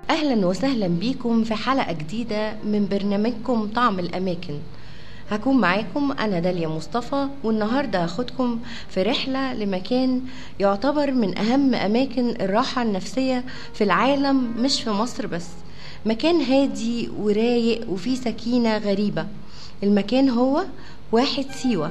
أهلا وسهلا بيكم في حلقة جديدة من برنامجكم طعم الأماكن هكون معاكم أنا داليا مصطفى والنهاردة هاخدكم في رحلة لمكان يعتبر من أهم أماكن الراحة النفسية في العالم مش في مصر بس مكان هادي ورايق وفيه سكينة غريبة المكان هو واحد سيوة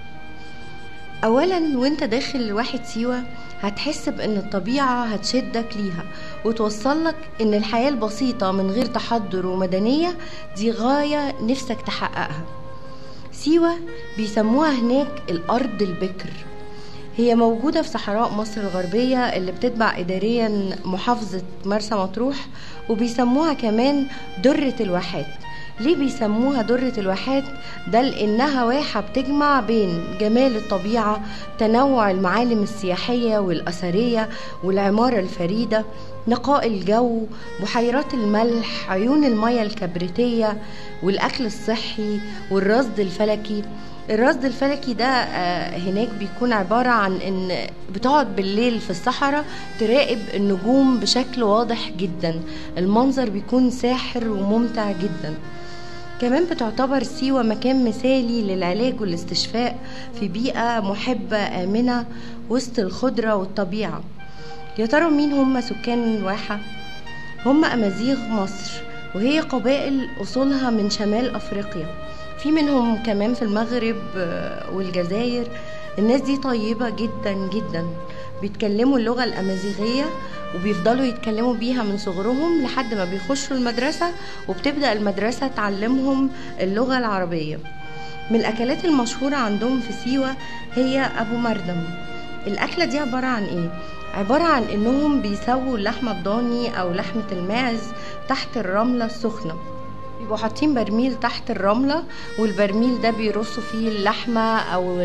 اولا وانت داخل واحد سيوة هتحس بان الطبيعة هتشدك ليها وتوصلك ان الحياة البسيطة من غير تحضر ومدنية دي غاية نفسك تحققها سيوة بيسموها هناك الارض البكر هي موجودة في صحراء مصر الغربية اللي بتتبع إداريا محافظة مرسى مطروح وبيسموها كمان درة الواحات ليه بيسموها درة الواحات ده لأنها واحة بتجمع بين جمال الطبيعة تنوع المعالم السياحية والأثرية والعمارة الفريدة نقاء الجو بحيرات الملح عيون المياه الكبريتية والأكل الصحي والرصد الفلكي الرصد الفلكي ده آه، هناك بيكون عبارة عن ان بتقعد بالليل في الصحراء تراقب النجوم بشكل واضح جدا المنظر بيكون ساحر وممتع جدا كمان بتعتبر سيوة مكان مثالي للعلاج والاستشفاء في بيئة محبة آمنة وسط الخضرة والطبيعة يا ترى مين هم سكان الواحة؟ هم أمازيغ مصر وهي قبائل أصولها من شمال أفريقيا في منهم كمان في المغرب آه، والجزائر الناس دي طيبة جدا جدا بيتكلموا اللغة الأمازيغية وبيفضلوا يتكلموا بيها من صغرهم لحد ما بيخشوا المدرسة وبتبدأ المدرسة تعلمهم اللغة العربية من الأكلات المشهورة عندهم في سيوة هي أبو مردم الأكلة دي عبارة عن إيه؟ عبارة عن إنهم بيسووا اللحمة الضاني أو لحمة الماعز تحت الرملة السخنة بيبقوا حاطين برميل تحت الرملة والبرميل ده بيرصوا فيه اللحمة أو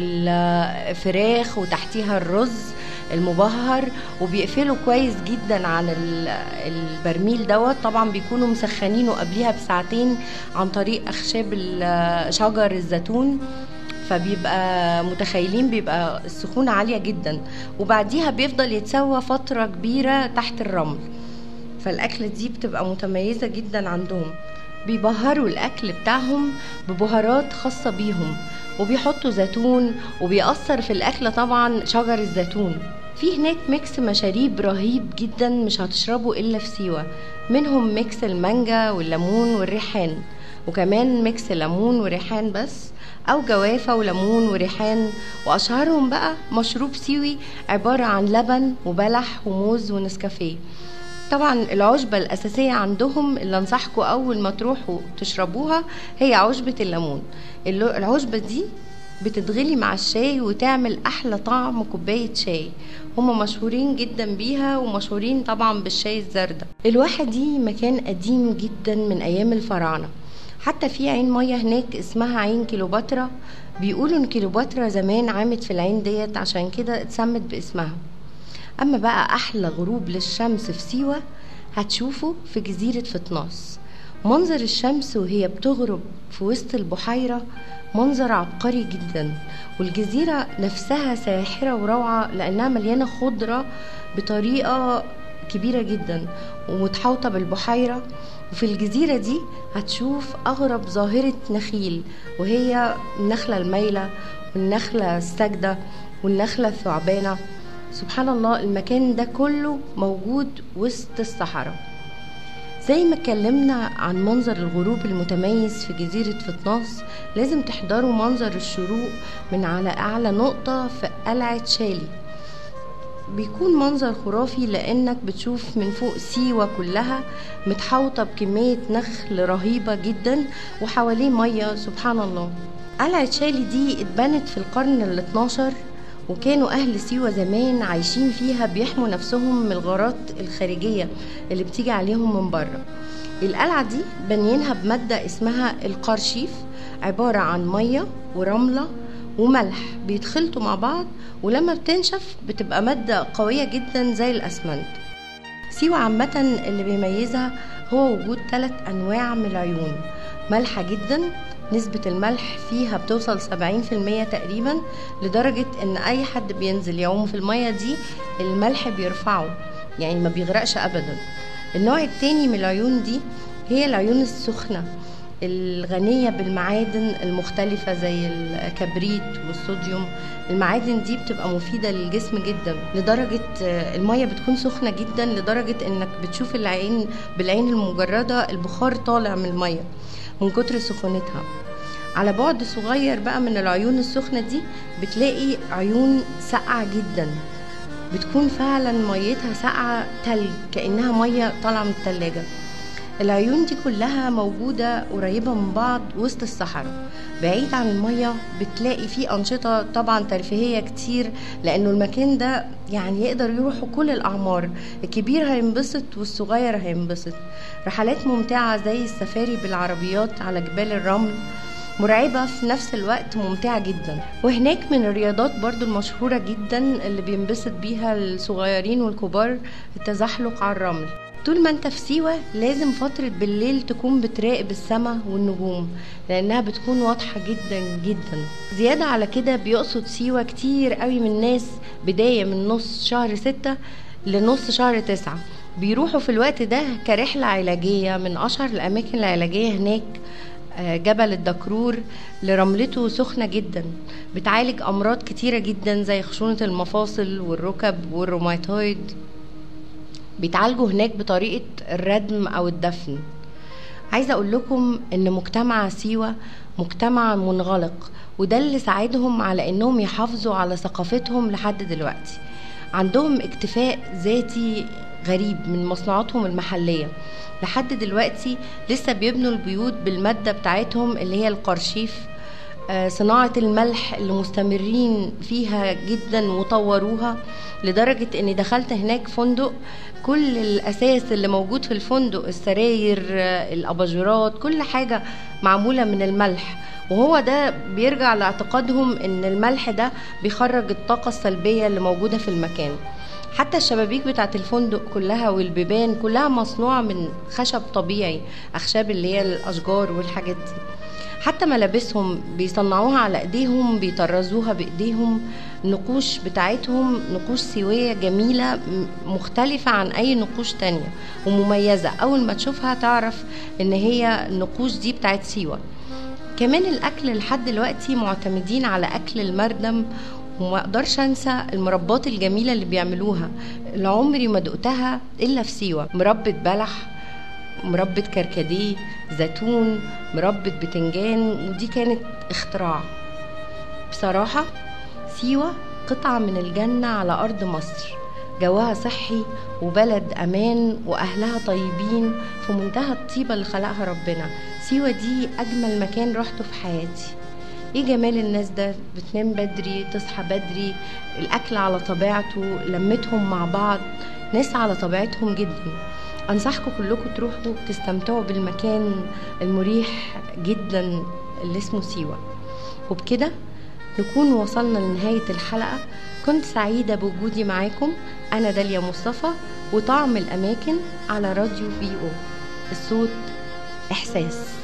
الفراخ وتحتيها الرز المبهر وبيقفلوا كويس جدا عن ال- البرميل دوت طبعا بيكونوا مسخنينه قبليها بساعتين عن طريق أخشاب ال- شجر الزيتون فبيبقى متخيلين بيبقى السخونة عالية جدا وبعديها بيفضل يتسوى فترة كبيرة تحت الرمل فالأكلة دي بتبقى متميزة جدا عندهم بيبهروا الأكل بتاعهم ببهارات خاصة بيهم وبيحطوا زيتون وبيأثر في الأكل طبعا شجر الزيتون في هناك ميكس مشاريب رهيب جدا مش هتشربه إلا في سيوة منهم ميكس المانجا والليمون والريحان وكمان ميكس ليمون وريحان بس أو جوافة وليمون وريحان وأشهرهم بقى مشروب سيوي عبارة عن لبن وبلح وموز ونسكافيه طبعا العشبة الأساسية عندهم اللي أنصحكم أول ما تروحوا تشربوها هي عشبة الليمون اللو- العشبة دي بتتغلي مع الشاي وتعمل أحلى طعم كوباية شاي هم مشهورين جدا بيها ومشهورين طبعا بالشاي الزردة الواحة دي مكان قديم جدا من أيام الفراعنة حتى في عين مية هناك اسمها عين كيلوباترا بيقولوا ان كيلوباترا زمان عامت في العين ديت عشان كده اتسمت باسمها أما بقى أحلى غروب للشمس في سيوة هتشوفه في جزيرة فتناس منظر الشمس وهي بتغرب في وسط البحيرة منظر عبقري جدا والجزيرة نفسها ساحرة وروعة لأنها مليانة خضرة بطريقة كبيرة جدا ومتحوطة بالبحيرة وفي الجزيرة دي هتشوف أغرب ظاهرة نخيل وهي النخلة المايلة والنخلة الساجدة والنخلة الثعبانة سبحان الله المكان ده كله موجود وسط الصحراء زي ما اتكلمنا عن منظر الغروب المتميز في جزيرة فتناس لازم تحضروا منظر الشروق من على أعلى نقطة في قلعة شالي بيكون منظر خرافي لأنك بتشوف من فوق سيوة كلها متحوطة بكمية نخل رهيبة جدا وحواليه مية سبحان الله قلعة شالي دي اتبنت في القرن ال 12 وكانوا أهل سيوة زمان عايشين فيها بيحموا نفسهم من الغارات الخارجية اللي بتيجي عليهم من بره القلعة دي بنينها بمادة اسمها القرشيف عبارة عن مية ورملة وملح بيتخلطوا مع بعض ولما بتنشف بتبقى مادة قوية جدا زي الأسمنت سيوة عامة اللي بيميزها هو وجود ثلاث أنواع من العيون مالحة جدا نسبة الملح فيها بتوصل 70% تقريبا لدرجة ان اي حد بينزل يعوم في المية دي الملح بيرفعه يعني ما بيغرقش ابدا النوع التاني من العيون دي هي العيون السخنة الغنية بالمعادن المختلفة زي الكبريت والصوديوم المعادن دي بتبقى مفيدة للجسم جدا لدرجة المية بتكون سخنة جدا لدرجة انك بتشوف العين بالعين المجردة البخار طالع من المية من كتر سخونتها على بعد صغير بقى من العيون السخنة دي بتلاقي عيون ساقعة جدا بتكون فعلا ميتها ساقعة تلج كأنها مية طالعة من التلاجة العيون دي كلها موجودة قريبة من بعض وسط الصحراء بعيد عن المية بتلاقي فيه أنشطة طبعا ترفيهية كتير لأنه المكان ده يعني يقدر يروحوا كل الأعمار الكبير هينبسط والصغير هينبسط رحلات ممتعة زي السفاري بالعربيات على جبال الرمل مرعبة في نفس الوقت ممتعة جدا وهناك من الرياضات برضو المشهورة جدا اللي بينبسط بيها الصغيرين والكبار التزحلق على الرمل طول ما انت في سيوة لازم فترة بالليل تكون بتراقب السماء والنجوم لانها بتكون واضحة جدا جدا زيادة على كده بيقصد سيوة كتير قوي من الناس بداية من نص شهر ستة لنص شهر تسعة بيروحوا في الوقت ده كرحلة علاجية من أشهر الأماكن العلاجية هناك جبل الدكرور لرملته سخنة جدا بتعالج أمراض كتيرة جدا زي خشونة المفاصل والركب والروماتويد بيتعالجوا هناك بطريقة الردم أو الدفن عايزة أقول لكم إن مجتمع سيوة مجتمع منغلق وده اللي ساعدهم على إنهم يحافظوا على ثقافتهم لحد دلوقتي عندهم اكتفاء ذاتي غريب من مصنوعاتهم المحلية لحد دلوقتي لسه بيبنوا البيوت بالمادة بتاعتهم اللي هي القرشيف صناعة الملح اللي مستمرين فيها جدا وطوروها لدرجة اني دخلت هناك فندق كل الاساس اللي موجود في الفندق السراير الاباجورات كل حاجة معمولة من الملح وهو ده بيرجع لاعتقادهم ان الملح ده بيخرج الطاقة السلبية اللي موجودة في المكان حتى الشبابيك بتاعت الفندق كلها والبيبان كلها مصنوعة من خشب طبيعي أخشاب اللي هي الأشجار والحاجات دي حتى ملابسهم بيصنعوها على ايديهم بيطرزوها بايديهم النقوش بتاعتهم نقوش سيوية جميلة مختلفة عن أي نقوش تانية ومميزة أول ما تشوفها تعرف إن هي النقوش دي بتاعت سيوة كمان الأكل لحد دلوقتي معتمدين على أكل المردم وما اقدرش انسى المربات الجميله اللي بيعملوها اللي عمري ما دقتها الا في سيوه مربى بلح مربى كركديه زيتون مربى بتنجان ودي كانت اختراع بصراحه سيوه قطعه من الجنه على ارض مصر جواها صحي وبلد امان واهلها طيبين في منتهى الطيبه اللي خلقها ربنا سيوه دي اجمل مكان رحته في حياتي ايه جمال الناس ده بتنام بدري تصحى بدري الاكل على طبيعته لمتهم مع بعض ناس على طبيعتهم جدا انصحكم كلكم تروحوا تستمتعوا بالمكان المريح جدا اللي اسمه سيوه وبكده نكون وصلنا لنهايه الحلقه كنت سعيده بوجودي معاكم انا داليا مصطفى وطعم الاماكن على راديو في او الصوت احساس